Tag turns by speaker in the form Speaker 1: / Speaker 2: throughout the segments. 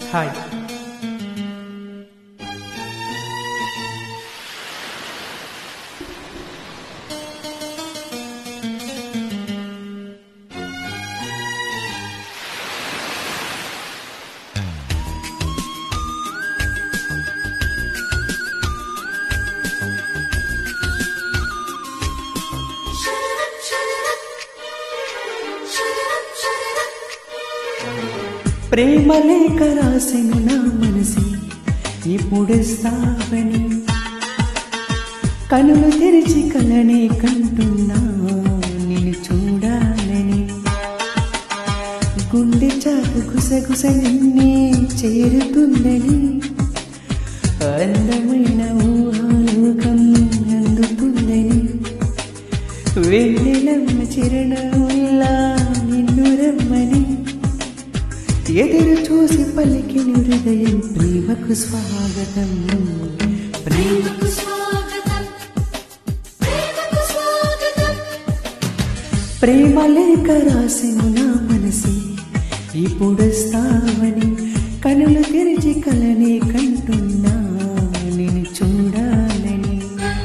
Speaker 1: hi ప్రేమ లేఖ రాసిన నా మనసి ఇప్పుడెస్తావని కనులు తెరిచి కలనే కంటున్నా నిన్ను చూడాలని గుండె చాటు గుసగుస నిన్నే చేరుతుందని అందమైన ఊహాలోకం అందుతుందని వెన్నెలమ్మ చిరునవ్వులా నిన్ను రమ్మని ఎదురు చూసి పలికిన హృదయం ప్రేమకు స్వాగతం ప్రేమకు ప్రేమ లేక రాసిన నా మనసి ఇప్పుడొస్తావని కనులు తెరిచి కలనే కంటున్నా నేను చూడాలని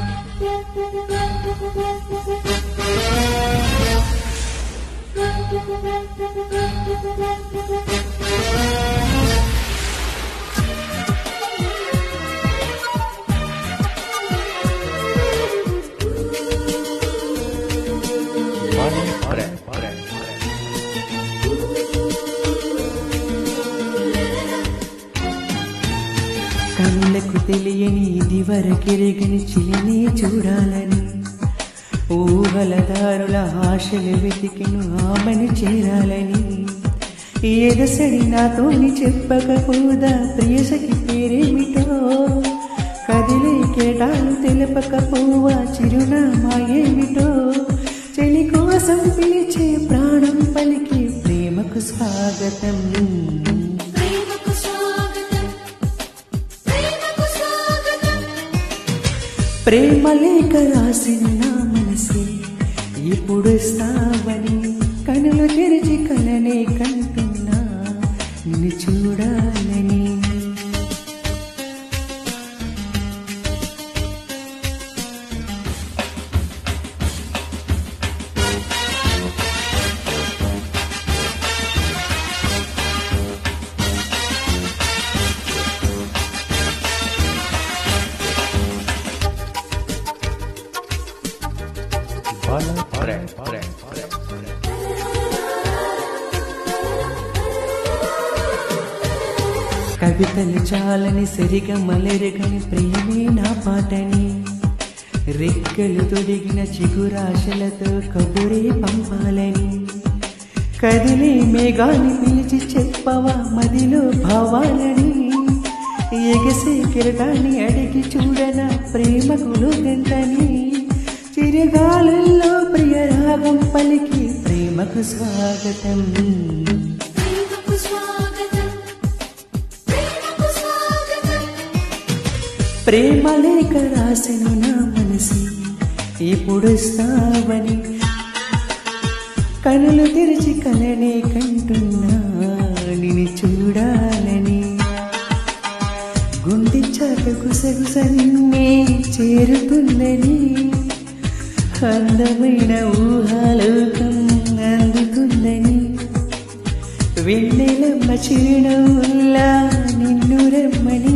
Speaker 1: కళ్ళకు తెలియని ఇది వరకెరగని చిలిని చూడాలని ఊహల దారుల ఆశలు వెతికిను ఆమెను చేరాలని ఏదసడి నాతోని చెప్పకపోదా ప్రియసకి పేరేమిటో కదిలే కేటాలు తెలపకపోవా చిరునామా ఏమిటో చెలి కోసం పిలిచే ప్రాణం పలికి ప్రేమకు స్వాగతం
Speaker 2: ప్రేమకు స్వాగతం ప్రేమకు స్వాగతం
Speaker 1: ప్రేమ లేఖ రాసిన నా మనసి ఇప్పుడు స్థావని కనులు తెరిచి కలనే కంటున్నా నిన్ను చూడాలని కవితలు చాలని సరిగా మలెరగని ప్రేమే నా పాటని రెక్కలు తొడిగిన చిగురాశలతో కబురే పంపాలని కదిలే మేఘాన్ని పిలిచి చెప్పవా మదిలో భావాలని ఎగసే కిరటాన్ని అడిగి చూడన ప్రేమకు లోకంతని చిరగాలుల్లో ప్రియ రాగం పలికి ప్రేమకు స్వాగతం
Speaker 2: ప్రేమకు స్వాగతం ప్రేమకు స్వాగతం
Speaker 1: ప్రేమ లేఖ రాసిన నా మనసి ఇప్పుడు స్థావని కనులు తెరిచి కలనే కంటున్నా నిన్ను చూడాలని గుండె చాట గుసగుస నిన్నే చేరుతుందని అందమైన ఊహాలోకం అందుతుందని వెన్నెలమ్మ చిరునవ్వులా నిన్ను రమ్మని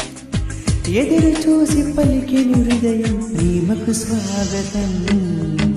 Speaker 1: ఎదురు చూసి పలికిన హృదయం ప్రేమకు స్వాగతం